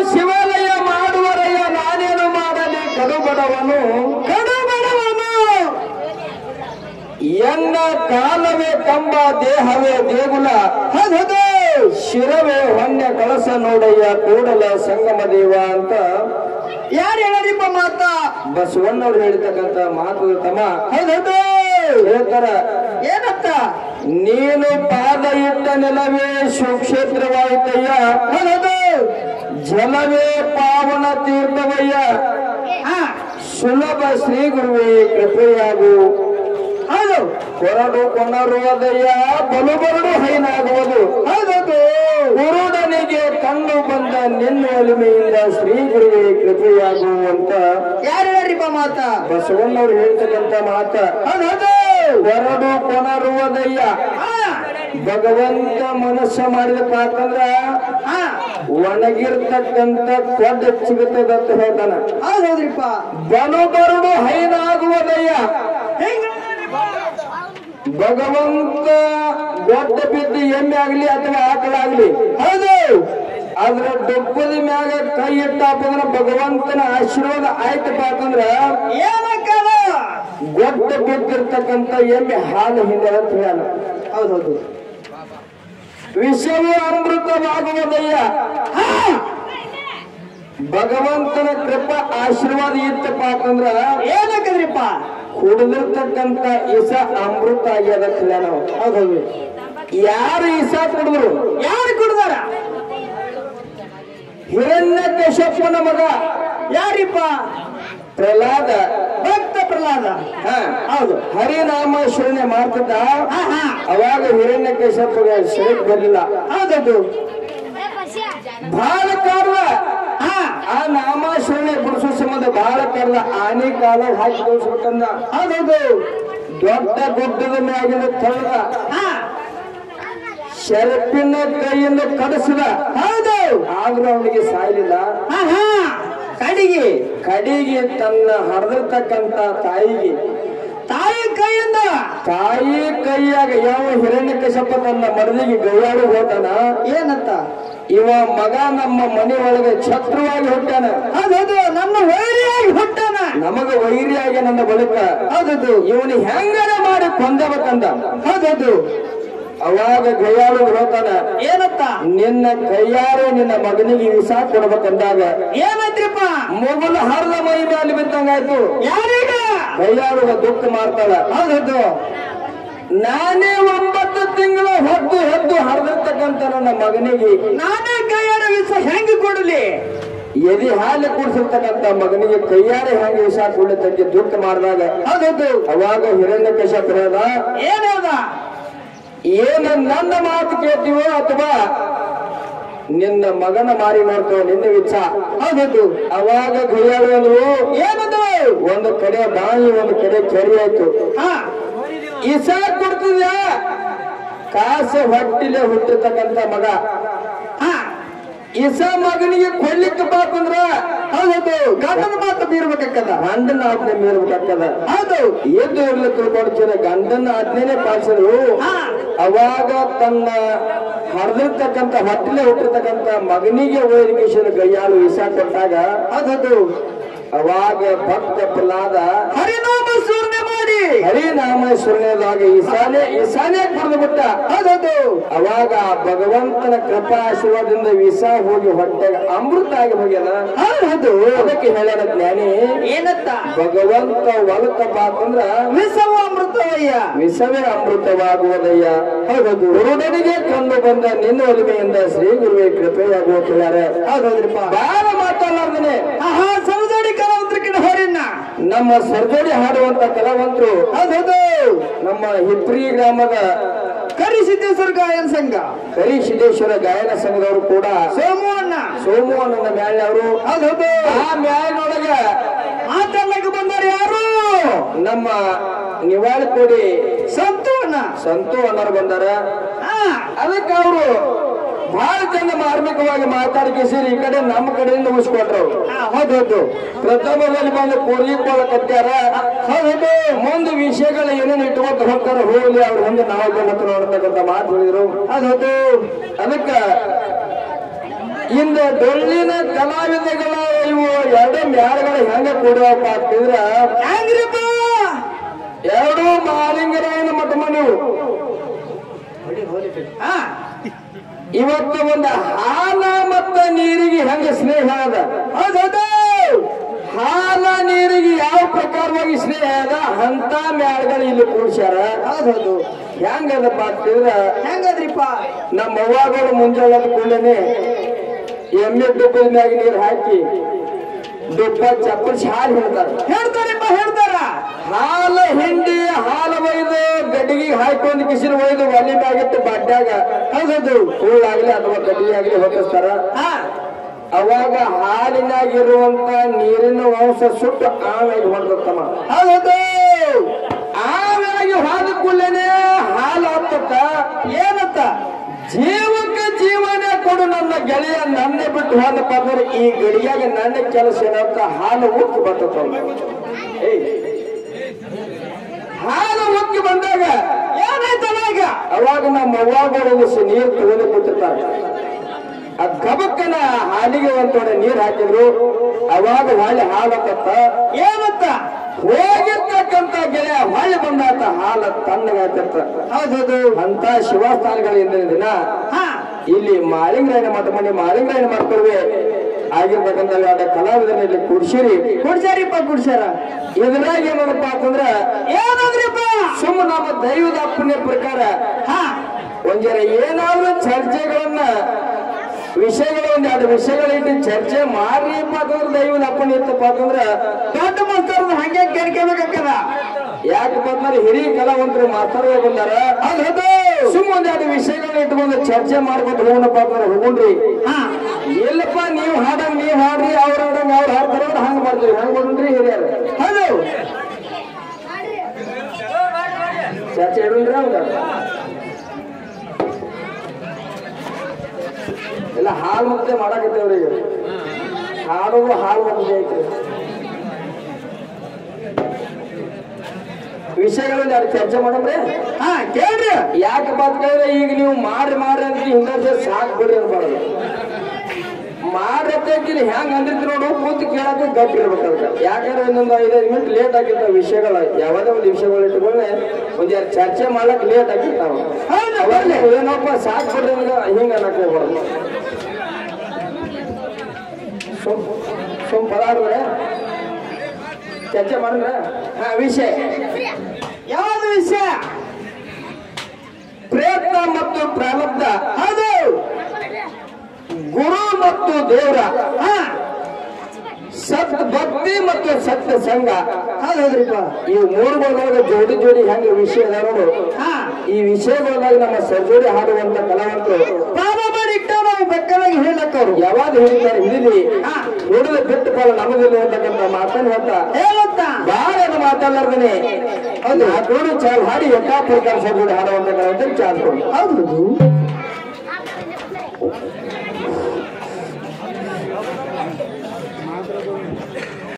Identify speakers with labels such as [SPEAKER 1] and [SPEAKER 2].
[SPEAKER 1] ಶಿವಾಲಯ ಮಾಡುವರಯ್ಯ ನಾನೇನು ಮಾಡಲಿ ಕಡುಬಡವನು ಕಡುಬಡವನು ಎನ್ನ ಕಾಲವೇ ಕಂಬ ದೇಹವೇ ದೇಗುಲ ಹೌದು ಶಿರವೇ ಹೊನ್ಯ ಕಳಸ ನೋಡಯ್ಯ ಕೂಡಲ ಸಂಗಮ ದೇವ ಅಂತ
[SPEAKER 2] ಯಾರು ಹೇಳರಿಪ್ಪ ಮಾತ
[SPEAKER 1] ಬಸವಣ್ಣವ್ರು ಹೇಳ್ತಕ್ಕಂತ ಮಾತು ತಮ್ಮ
[SPEAKER 2] ಹೌದೌದು
[SPEAKER 1] ಹೇಳ್ತಾರ
[SPEAKER 2] ಏನತ್ತ
[SPEAKER 1] ನೀನು ಪಾದ ಇಟ್ಟ ನೆಲವೇ ಸುಕ್ಷೇತ್ರವಾಯಿತಯ್ಯ
[SPEAKER 2] ಹೌದೌದು
[SPEAKER 1] ಜಲವೇ ಪಾವನ ತೀರ್ಥವಯ್ಯ
[SPEAKER 2] ಹಾ
[SPEAKER 1] ಸುಲಭ ಶ್ರೀ ಗುರುವೇ ಕೃಪೆಯಾಗು
[SPEAKER 2] ಹೌದು
[SPEAKER 1] ಕೊರಡು ಕೊನರುವುದಯ್ಯ ಬಲು ಬರಡು ಹೈನಾಗುವುದು
[SPEAKER 2] ಹೌದೌದು
[SPEAKER 1] ಕುರುಡನಿಗೆ ಕಣ್ಣು ಬಂದ ನಿನ್ನ ಒಲಿಮೆಯಿಂದ ಶ್ರೀ ಗುರುವೇ ಕೃಪೆಯಾಗು ಅಂತ
[SPEAKER 2] ಯಾರು ಹೇಳರಿಪ್ಪ ಮಾತ
[SPEAKER 1] ಬಸವಣ್ಣವ್ರು ಹೇಳ್ತಕ್ಕಂತ ಮಾತ
[SPEAKER 2] ಹೌದೌದು
[SPEAKER 1] ಕೊರಡು ಕೊನರುವುದಯ್ಯ
[SPEAKER 2] ಹಾ
[SPEAKER 1] ಭಗವಂತ ಮನಸ್ಸ ಮಾಡಿದಪ್ಪ ಅಂತಂದ್ರ
[SPEAKER 2] ಹಾ
[SPEAKER 1] ಒಣಗಿರ್ತಕ್ಕಂತ ಕೊಡ್ಡ ಸಿಗುತ್ತದಂತ ಹೇಳ್ತಾನ
[SPEAKER 2] ಹೌದೌದ್ರಿಪ್ಪ
[SPEAKER 1] ಬಲು ಬರಡು ಹೈನಾಗುವುದಯ್ಯ
[SPEAKER 2] ಹೆಂಗ
[SPEAKER 1] ಭಗವಂತ ದೊಡ್ಡ ಬಿದ್ದು ಎಮ್ಮೆ ಆಗ್ಲಿ ಅಥವಾ ಆಕಳಾಗ್ಲಿ ಹೌದು ಅದ್ರ ಡೊಬ್ಬದ ಮ್ಯಾಗ ಕೈ ಇಟ್ಟಾಪಂದ್ರ ಭಗವಂತನ ಆಶೀರ್ವಾದ ಆಯ್ತಪ್ಪ ಅಂತಂದ್ರ
[SPEAKER 2] ಏನಕ್ಕದ
[SPEAKER 1] ಗೊಡ್ಡ ಬಿದ್ದಿರ್ತಕ್ಕಂತ ಎಮ್ಮೆ ಹಾಲು ಹಿಂದೆ ಅಂತ ಹೇಳ
[SPEAKER 2] ಹೌದೌದು
[SPEAKER 1] ವಿಷವು ಅಮೃತವಾಗುವುದಯ್ಯ ಹಾ! ಭಗವಂತನ ಕೃಪಾ ಆಶೀರ್ವಾದ ಇತ್ತಪ್ಪ ಅಂತಂದ್ರ
[SPEAKER 2] ಏನಕ್ಕದ್ರಿಪ್ಪ
[SPEAKER 1] ಕುಡಿದಿರ್ತಕ್ಕಂತ ಇಸ ಅಮೃತ ಆಗ್ಯದ ಅಂತ ಹೇಳ ನಾವು
[SPEAKER 2] ಹೌದೌದು
[SPEAKER 1] ಯಾರು ಇಸ ಕುಡಿದ್ರು
[SPEAKER 2] ಯಾರು ಕುಡ್ದಾರ
[SPEAKER 1] ಹಿರಣ್ಯ ಕಶ್ಯಪನ ಮಗ
[SPEAKER 2] ಯಾರಿಪ್ಪ
[SPEAKER 1] ಪ್ರಹ್ಲಾದ
[SPEAKER 2] ಭಕ್ತ ಪ್ರಹ್ಲಾದ
[SPEAKER 1] ಹಾ,
[SPEAKER 2] ಹೌದು
[SPEAKER 1] ಹರಿನಾಮ ಶ್ರೇಣಿ ಮಾಡ್ತಿದ್ದ
[SPEAKER 2] ಹಾ ಹಾ
[SPEAKER 1] ಅವಾಗ ಹಿರಣ್ಯ ಕಶ್ಯಪಗೆ ಶರೀರ ಬರಲಿಲ್ಲ
[SPEAKER 2] ಹೌದೌದು
[SPEAKER 1] ಬಹಳ ಕಾಲ
[SPEAKER 2] ಹಾ
[SPEAKER 1] ಆ ನಾಮಾಶ್ರಣೆ ಬಿಡಿಸೋ ಸಂಬಂಧ ಬಹಳ ಕಾಲ ಆನೆ ಕಾಲ ಹಾಕಿ ತೋರಿಸ್ಬೇಕಂದ
[SPEAKER 2] ಹೌದೌದು
[SPEAKER 1] ದೊಡ್ಡ ಗುಡ್ಡದ ಮ್ಯಾಗಿನ ತಳದ
[SPEAKER 2] ಹಾ
[SPEAKER 1] ಶರಪಿನ ಕೈಯಿಂದ ಕಡಿಸಿದ
[SPEAKER 2] ಹೌದು
[SPEAKER 1] ಆದ್ರೂ ಅವನಿಗೆ ಸಾಯಲಿಲ್ಲ
[SPEAKER 2] ಹಾ ಹಾ ಕಡಿಗೆ
[SPEAKER 1] ಕಡೆಗೆ ತನ್ನ ಹರಿದಿರ್ತಕ್ಕಂತ ತಾಯಿಗೆ
[SPEAKER 2] ತಾಯಿ ಕೈಯಿಂದ
[SPEAKER 1] ತಾಯಿ ಕೈಯಾಗ ಯಾವ ಹಿರಣ್ಯ ಕಶಪ ತನ್ನ ಮರದಿಗೆ ಗೈಯಾಡು ಹೋತಾನ
[SPEAKER 2] ಏನಂತ
[SPEAKER 1] ಇವ ಮಗ ನಮ್ಮ ಮನೆ ಒಳಗೆ ಛತ್ರವಾಗಿ ಹುಟ್ಟಾನ
[SPEAKER 2] ಹೌದೌದು ನಮ್ಮ ವೈರಿಯಾಗಿ ಹುಟ್ಟಾನ
[SPEAKER 1] ನಮಗ ವೈರಿಯಾಗಿ ನನ್ನ ಬಳಿಕ
[SPEAKER 2] ಹೌದೌದು
[SPEAKER 1] ಇವನು ಹೆಂಗಾರ ಮಾಡಿ ಕೊಂದಬೇಕಂದ
[SPEAKER 2] ಹೌದೌದು
[SPEAKER 1] ಅವಾಗ ಗೈಯಾಳು ಹೋತಾನ
[SPEAKER 2] ಏನಂತ
[SPEAKER 1] ನಿನ್ನ ಕೈಯಾರೆ ನಿನ್ನ ಮಗನಿಗೆ ವಿಷ ಕೊಡ್ಬೇಕಂದಾಗ
[SPEAKER 2] ಏನಂತ್ರಿಪ್ಪ
[SPEAKER 1] ಮೊಗಲು ಹರಿದ ಮೈ ಮೇಲೆ ಬಿದ್ದಂಗಾಯ್ತು
[SPEAKER 2] ಯಾರೀಗ
[SPEAKER 1] ಕೈಯಾಳುಗ ದುಃಖ ಮಾಡ್ತಾಳ
[SPEAKER 2] ಹೌದೌದು
[SPEAKER 1] ನಾನೇ ಒಂಬತ್ತು ತಿಂಗಳ ಹೊತ್ತು ಹೊತ್ತು ಹರಿದಿರ್ತಕ್ಕಂಥ ನನ್ನ ಮಗನಿಗೆ
[SPEAKER 2] ನಾನೇ ಕೈಯಾಡ ವಿಷ ಹೆಂಗ್ ಕೊಡಲಿ
[SPEAKER 1] ಎದಿ ಹಾಲು ಕುಡಿಸಿರ್ತಕ್ಕಂಥ ಮಗನಿಗೆ ಕೈಯಾರೆ ಹೆಂಗೆ ವಿಷ ಕೊಡತಕ್ಕೆ ದುಃಖ ಮಾಡಿದಾಗ
[SPEAKER 2] ಹೌದೌದು
[SPEAKER 1] ಅವಾಗ ಹಿರಣ್ಯ ಕಶ್ಯಪ ಹೇಳ್ದ
[SPEAKER 2] ಏನದ
[SPEAKER 1] ಏನು ನನ್ನ ಮಾತು ಕೇಳ್ತೀವೋ ಅಥವಾ ನಿನ್ನ ಮಗನ ಮಾರಿ ಮಾಡ್ತೇವೆ ನಿನ್ನ ವಿಚಾರ
[SPEAKER 2] ಹೌದೌದು
[SPEAKER 1] ಅವಾಗ ಗೈಯಾಳು ಅಂದ್ರು
[SPEAKER 2] ಏನದು
[SPEAKER 1] ಒಂದು ಕಡೆ ಬಾಯಿ ಒಂದು ಕಡೆ ಕೆರೆ ಆಯ್ತು
[SPEAKER 2] ಹಾ
[SPEAKER 1] ಇಸ ಕೊಡ್ತಿದ್ಯಾ ಕಾಸು ಹೊಟ್ಟಿಲೆ ಹುಟ್ಟಿರ್ತಕ್ಕಂಥ ಮಗ
[SPEAKER 2] ಹಾ
[SPEAKER 1] ಇಸ ಮಗನಿಗೆ ಕೊಡ್ಲಿಕ್ಕೆ ಬಾಕಂದ್ರ
[SPEAKER 2] ಹೌದೌದು ಗಂಡನ ಮಾತು ಬೀರ್ಬೇಕಕ್ಕದ
[SPEAKER 1] ಗಂಡನ ಆಜ್ಞೆ ಮೀರ್ಬೇಕಾಗ್ತದ
[SPEAKER 2] ಹೌದು
[SPEAKER 1] ಎದ್ದು ಇರ್ಲಿ ತಿಳ್ಕೊಡ್ತೀರ ಗಂಡನ ಆಜ್ಞೆನೆ ಪಾಲಿಸಿದ್ರು
[SPEAKER 2] ಹಾ
[SPEAKER 1] ಅವಾಗ ತನ್ನ ಹರಿದಿರ್ತಕ್ಕಂಥ ಹೊಟ್ಟಿಲೆ ಹುಟ್ಟಿರ್ತಕ್ಕಂಥ ಮಗನಿಗೆ ಓದಿಕೇಶನ ಗೈಯಾಳು ಇಸ ಕೊಟ್ಟಾಗ
[SPEAKER 2] ಹೌದೌದು
[SPEAKER 1] ಅವಾಗ ಭಕ್ತ ಪ್ರಹ್ಲಾದ
[SPEAKER 2] ಹರಿನಾಮ ಸೂರ್ಣೆ ಮಾಡಿ
[SPEAKER 1] ಹರಿನಾಮ ಸುಳ್ಯದಾಗ ಈಶಾನೆ ಈಶಾನೆ ಕುಡಿದು ಬಿಟ್ಟ
[SPEAKER 2] ಹೌದೌದು
[SPEAKER 1] ಅವಾಗ ಆ ಭಗವಂತನ ಕೃಪಾ ಆಶೀರ್ವಾದದಿಂದ ವಿಷ ಹೋಗಿ ಹೊಟ್ಟೆಗೆ ಅಮೃತ ಆಗಿ ಹೋಗ್ಯಾನ
[SPEAKER 2] ಹೌದು
[SPEAKER 1] ಅದಕ್ಕೆ ಹೇಳ್ಯಾನ ಜ್ಞಾನಿ
[SPEAKER 2] ಏನತ್ತ
[SPEAKER 1] ಭಗವಂತ ಒಲಕಪ್ಪ ಅಂತಂದ್ರ
[SPEAKER 2] ವಿಷವು ಅಮೃತವಯ್ಯ
[SPEAKER 1] ವಿಷವೇ ಅಮೃತವಾಗುವುದಯ್ಯ ಹೌದು ಗುರುಡನಿಗೆ ಕಂಡು ಬಂದ ನಿನ್ನ ಒಲಿಮೆಯಿಂದ ಶ್ರೀ ಗುರುವೇ ಕೃಪೆಯಾಗುವ ಹೇಳ್ಯಾರ
[SPEAKER 2] ಹೌದೌದ್ರಿಪ್ಪ
[SPEAKER 1] ಬಾಳ ಮಾತಾಡ್ಲಾರ್ದನೆ
[SPEAKER 2] ಆಹಾ ಸೌದಡಿ ಕಲಾವಂತರ ಕಡೆ ಹೊರಿನ
[SPEAKER 1] ನಮ್ಮ ಸರ್ಜೋಡಿ ಹಾಡುವಂತ ಕಲಾವಂತರು
[SPEAKER 2] ಹೌದೌದು
[SPEAKER 1] ನಮ್ಮ ಹಿಪ್ರಿ ಗ್ರಾಮದ
[SPEAKER 2] ಕರಿಸಿದ್ದೇಶ್ವರ ಗಾಯನ ಸಂಘ
[SPEAKER 1] ಕರಿ ಸಿದ್ದೇಶ್ವರ ಗಾಯನ ಸಂಘದವರು ಕೂಡ
[SPEAKER 2] ಸೋಮು ಅಣ್ಣ
[SPEAKER 1] ಸೋಮು ಅನ್ನೋ ಮ್ಯಾಲೆ ಅವರು
[SPEAKER 2] ಹೌದೌದು
[SPEAKER 1] ಆ ಮ್ಯಾಲಿನೊಳಗ
[SPEAKER 2] ಮಾತಾಡ್ಲಕ್ಕೆ ಬಂದಾರ ಯಾರು
[SPEAKER 1] ನಮ್ಮ ನಿವಾಳಿ ಕೊಡಿ
[SPEAKER 2] ಸಂತು ಅಣ್ಣ
[SPEAKER 1] ಸಂತು ಅನ್ನೋರು ಬಂದಾರ
[SPEAKER 2] ಹಾ
[SPEAKER 1] ಅದಕ್ಕೆ ಅವರು ಬಹಳ ಚಂದ ಮಾರ್ಮಿಕವಾಗಿ ಮಾತಾಡಿಕೆ ಸೇರಿ ಈ ಕಡೆ ನಮ್ಮ ಕಡೆಯಿಂದ ಉಳಿಸ್ಕೊಟ್ರು
[SPEAKER 2] ಹಾ, ಹೌದೌದು
[SPEAKER 1] ಪ್ರಥಮದಲ್ಲಿ ಬಂದು ಕೋರಿಕೊಳ್ಳ ಕಟ್ಟ್ಯಾರ ಹೌದು ಮುಂದೆ ವಿಷಯಗಳು ಏನೇನು ಇಟ್ಕೊಂತ ಹೋಗ್ತಾರ ಹೋಗ್ಲಿ ಅವ್ರ ಮುಂದೆ ನಾವು ಬಂದು ನೋಡ್ತಕ್ಕಂಥ ಮಾತು ಹೇಳಿದ್ರು
[SPEAKER 2] ಹೌದೌದು
[SPEAKER 1] ಅದಕ್ಕ ಇಂದ ಡೊಳ್ಳಿನ ಕಲಾವಿದಗಳ ಇವು ಎರಡು ಮ್ಯಾಳಗಳು ಹೆಂಗ ಕೂಡುವಪ್ಪ ಅಂತಂದ್ರ
[SPEAKER 2] ಹೆಂಗ್ರಿಪ್ಪ
[SPEAKER 1] ಎರಡು ಮಾಲಿಂಗರಾಯನ ಮಠ ಮನೆವು
[SPEAKER 2] ಹಾ
[SPEAKER 1] ಇವತ್ತು ಒಂದು ಹಾಲ ಮತ್ತ ನೀರಿಗೆ ಹೆಂಗ ಸ್ನೇಹ ಅದ
[SPEAKER 2] ಹೌದೌದು
[SPEAKER 1] ಹಾಲ ನೀರಿಗೆ ಯಾವ ಪ್ರಕಾರವಾಗಿ ಸ್ನೇಹ ಅದ ಅಂತ ಮ್ಯಾಳಗಳು ಇಲ್ಲಿ ಕೂಡ್ಸ್ಯಾರ
[SPEAKER 2] ಹೌದೌದು
[SPEAKER 1] ಹೆಂಗದಪ್ಪ ಅಂತಂದ್ರ
[SPEAKER 2] ಹೆಂಗದ್ರಿಪ್ಪ
[SPEAKER 1] ನಮ್ಮ ಅವ್ವಾಗಳು ಮುಂಜಾನೆ ಕೂಡಲೇ ಎಮ್ಮೆ ಡುಬ್ಬದ ಮ್ಯಾಗ ನೀರು ಹಾಕಿ ಡುಬ್ಬ ಚಪ್ಪಲ್ಸಿ ಹಾಲು ಹಿಡ್ತಾರೆ
[SPEAKER 2] ಹೇಳ್ತಾರಿಪ್ಪ ಹೇಳ್ತಾರ
[SPEAKER 1] ಹಾಲು ಹಿಂಡಿ ಹಾಲು ಒಯ್ದು ಗಡ್ಡಿಗೆ ಹಾಕೊಂಡು ಕಿಸಿರು ಒಯ್ದು ಒಲೆ ಮ್ಯಾಗಿಟ್ಟು ಬಡ್ಡ್ಯಾಗ ಹೌದೌದು ಹುಳ್ಳಾಗ್ಲಿ ಅಥವಾ ಗಡ್ಡಿಗೆ ಆಗ್ಲಿ ಹೊತ್ತಿಸ್ತಾರ
[SPEAKER 2] ಹಾ
[SPEAKER 1] ಅವಾಗ ಹಾಲಿನಾಗಿರುವಂತ ನೀರಿನ ಅಂಶ ಸುಟ್ಟು ಆವಾಗಿ ಹೊಡೆದತ್ತಮ್ಮ
[SPEAKER 2] ಹೌದೌದು
[SPEAKER 1] ಆವಾಗಿ ಹೋದ ಕೂಡಲೇ ಹಾಲು ಹತ್ತತ್ತ
[SPEAKER 2] ಏನಂತ
[SPEAKER 1] ಜೀವಕ್ಕೆ ಜೀವನೇ ಕೊಡು ನನ್ನ ಗೆಳೆಯ ನನ್ನೇ ಬಿಟ್ಟು ಹೋದಪ್ಪ ಅಂದ್ರೆ ಈ ಗಡಿಯಾಗ ನನ್ನ ಕೆಲಸ ಏನಂತ ಹಾಲು ಉಕ್ಕಿ ಬರ್ತದ ಹಾಲು ಉಕ್ಕಿ ಬಂದಾಗ
[SPEAKER 2] ಏನಾಯ್ತಲ್ಲ ಈಗ
[SPEAKER 1] ಅವಾಗ ನಮ್ಮ ಅವ್ವಾಗಳು ನೀರು ತಗೊಂಡು ಕೂತಿರ್ತಾರೆ ಆ ಗಬಕ್ಕನ ಹಾಲಿಗೆ ಒಂದ್ ತೊಡೆ ನೀರ್ ಹಾಕಿದ್ರು ಅವಾಗ ಹೊಳ್ಳಿ ಹಾಲು ಹತ್ತತ್ತ
[SPEAKER 2] ಏನಂತ
[SPEAKER 1] ಹೋಗಿರ್ತಕ್ಕಂತ ಗೆಳೆಯ ಹೊಳ್ಳಿ ಬಂದಾತ ಹಾಲು ತಣ್ಣಗಾಯ್ತಿರ್ತ
[SPEAKER 2] ಹೌದೌದು
[SPEAKER 1] ಅಂತ ಶಿವಸ್ಥಾನಗಳ ಇಂದಿನ ದಿನ
[SPEAKER 2] ಹಾ
[SPEAKER 1] ಇಲ್ಲಿ ಮಾಳಿಂಗರಾಯನ ಮಠ ಮನೆ ಮಾಳಿಂಗರಾಯನ ಮಾಡ್ಕೊಳ್ವೆ ಆಗಿರ್ತಕ್ಕಂಥ ಎರಡು ಕಲಾವಿದರನ್ನ ಇಲ್ಲಿ ಕೂಡ್ಸಿರಿ
[SPEAKER 2] ಕುಡ್ಸ್ಯಾರಿಪ್ಪ ಕುಡ್ಸ್ಯಾರ
[SPEAKER 1] ಇದ್ರಾಗ ಏನಪ್ಪ ಅಂತಂದ್ರ
[SPEAKER 2] ಏನಂದ್ರಿಪ್ಪ
[SPEAKER 1] ಸುಮ್ಮ ನಮ್ಮ ದೈವದ ಅಪ್ಪನ ಪ್ರಕಾರ
[SPEAKER 2] ಹಾ
[SPEAKER 1] ಒಂದರ ಏನಾದ್ರೂ ಚರ್ಚೆಗಳನ್ನ ವಿಷಯಗಳು ಒಂದ್ ಎರಡು ವಿಷಯಗಳಿಟ್ಟು ಚರ್ಚೆ ಮಾಡ್ರಿಪ್ಪ ಅಂತಂದ್ರ ದೈವದ ಅಪ್ಪನ ಇತ್ತಪ್ಪ ಅಂತಂದ್ರ
[SPEAKER 2] ದೊಡ್ಡ ಮಾಸ್ತರ್ನ ಹಂಗೆ ಕೇಳ್ಕೋಬೇಕಾಗ್ತದ
[SPEAKER 1] ಯಾಕಪ್ಪ ಅಂತಂದ್ರೆ ಹಿರಿಯ ಕಲಾವಂತರು ಮಾಸ್ತರ್ಗಳು ಬಂದಾರ
[SPEAKER 2] ಹೌದೌದು
[SPEAKER 1] ಸುಮ್ಮ ಒಂದ್ ಎರಡು ವಿಷಯಗಳನ್ನ ಇಟ್ಕೊಂಡು ಚರ್ಚೆ ಮಾಡ್ಕೊಂಡು ಹೋಗೋಣಪ್ಪ ಅಂತಂದ್ರೆ ಹೋಗುಣ್ರಿ
[SPEAKER 2] ಹಾ
[SPEAKER 1] ಇಲ್ಲಪ್ಪ ನೀವು ಹಾಡಂಗ್ ನೀವ್ ಹಾಡ್ರಿ ಅವ್ರ ಹಾಡಂಗ್ ಅವ್ರ ಹಾಡ್ತಾರ ಹಂಗ ಮಾಡ್ತೀವಿ ಹಂಗ ಮಾಡ್ರಿ ಹಿರಿಯರು
[SPEAKER 2] ಹೌದು
[SPEAKER 1] ಚರ್ಚೆ ಇಡೋಣ್ರಿ ಹೌದ ಎಲ್ಲ ಹಾಲ್ ಮತ್ತೆ ಮಾಡಾಕತ್ತೇವ್ರಿ ಈಗ ಹಾಡೋದು ಹಾಲ್ ಮತ್ತೆ ಐತ್ರಿ ವಿಷಯಗಳನ್ನ ಎರಡು ಚರ್ಚೆ ಮಾಡಮ್ರಿ
[SPEAKER 2] ಹಾ ಕೇಳ್ರಿ
[SPEAKER 1] ಯಾಕಪ್ಪ ಅಂತ ಕೇಳಿದ್ರೆ ಈಗ ನೀವು ಮಾಡ್ರಿ ಮಾಡ್ರಿ ಅಂತ ಹಿಂದೆ ಸಾಕ್ ಬಿಡ್ರಿ ಅನ್ಬಾರ್ದು ಮಾಡ್ರತ್ತೇಕಿಲ್ಲ ಹೆಂಗ್ ಅಂದಿರ್ತಿ ನೋಡು ಕೂತು ಕೇಳಕ್ಕೆ ಗಟ್ಟಿ ಇರ್ಬೇಕು ಅದಕ್ಕೆ ಯಾಕಂದ್ರೆ ಇನ್ನೊಂದು ಐದೈದು ಮಿನಿಟ್ ಲೇಟ್ ಆಗಿರ್ತಾವ ವಿಷಯಗಳ ಯಾವುದೇ ಒಂದು ವಿಷಯಗಳು ಇಟ್ಕೊಂಡೆ ಒಂದ್ ಎರಡು ಚರ್ಚೆ ಮಾಡಕ್ ಲೇಟ್ ಆಗಿರ್ತಾವ
[SPEAKER 2] ಹೌದು,
[SPEAKER 1] ಅವಾಗ
[SPEAKER 2] ಬರ್ಲಿ.
[SPEAKER 1] ಏನಪ್ಪ ಸಾಕ್ ಬಿಡ್ರಿ ಅಂದ್ರೆ ಹಿಂಗ ಅನ್ನಕ್ ಹೋಗ್ಬಾರ್ದು ಸುಮ್ ಸುಮ್ ಪದಾರ್ದ್ರೆ ಚರ್ಚೆ ಮಾಡಿದ್ರ ಹಾ ವಿಷಯ
[SPEAKER 2] ಯಾವ್ದು ವಿಷಯ
[SPEAKER 1] ಪ್ರಯತ್ನ ಮತ್ತು ಪ್ರಾರಬ್ಧ
[SPEAKER 2] ಹೌದು
[SPEAKER 1] ಗುರು ಮತ್ತು ದೇವರ
[SPEAKER 2] ಹಾ
[SPEAKER 1] ಸತ್ ಭಕ್ತಿ ಮತ್ತು ಸತ್ಯ ಸಂಘ
[SPEAKER 2] ಹೌದೌದ್ರಿಪ್ಪ
[SPEAKER 1] ಈ ಮೂರುಗಳೊಳಗೆ ಜೋಡಿ ಜೋಡಿ ಹೆಂಗ ವಿಷಯ ಅದ ನೋಡು
[SPEAKER 2] ಹಾ
[SPEAKER 1] ಈ ವಿಷಯಗಳೊಳಗೆ ನಮ್ಮ ಸರ್ಜೋಡಿ ಹಾಡುವಂತ ಕಲಾವಂತರು
[SPEAKER 2] ಪಾಪ ಮಾಡಿ ಇಟ್ಟ ನಾವು ಬೆಕ್ಕಲಾಗಿ ಹೇಳಕ್ಕವ್ರು
[SPEAKER 1] ಯಾವಾಗ ಹಿಡಿತಾರೆ ಹಿಡಿಲಿ
[SPEAKER 2] ಹಾ.
[SPEAKER 1] ಹಿಡಿದ ಬಿಟ್ಟು ಫಲ ನಮಗಿಲ್ಲ ಅಂತಕ್ಕಂಥ ಮಾತನ್ನ ಹೇಳ್ತಾ
[SPEAKER 2] ಹೇಳತ್ತ
[SPEAKER 1] ಬಾಳ ಮಾತಾಡ್ಲಾರ್ದೇನೆ ಹೌದು ಆ ಜೋಡಿ ಚಾಲ್ ಹಾಡಿ ಎಟ್ಟಾ ಪ್ರಕಾರ ಸರ್ಜೋಡಿ ಹಾಡುವಂತ ಕಲಾವಂತರು ಚಾಲ್ ಕೊಡು
[SPEAKER 2] ಹೌದು